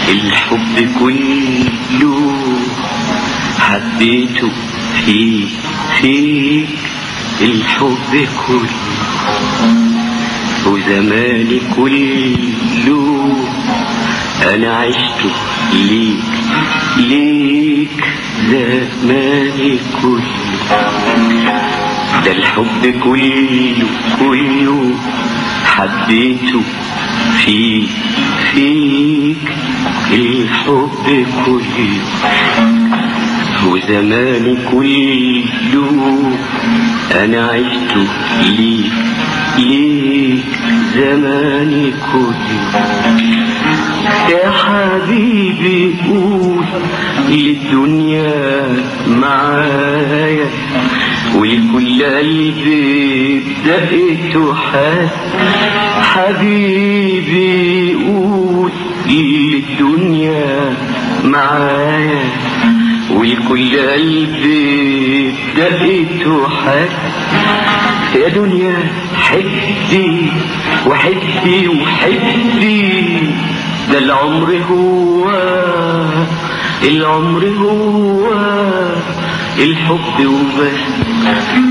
الحب كله حبيته فيك فيك الحب كله وزماني كله انا عشت ليك ليك زماني كله ده الحب كله كله حبيته فيك فيك الحب كله وزماني كله انا عشت ليك ليك زماني كله يا حبيبي قول للدنيا معايا ولكل قلبي بدقته حاس حبيبي قول للدنيا معايا ولكل قلبي بدقته حاس يا دنيا حبي وحبي وحبي ده العمر هو العمر هو الحب وبس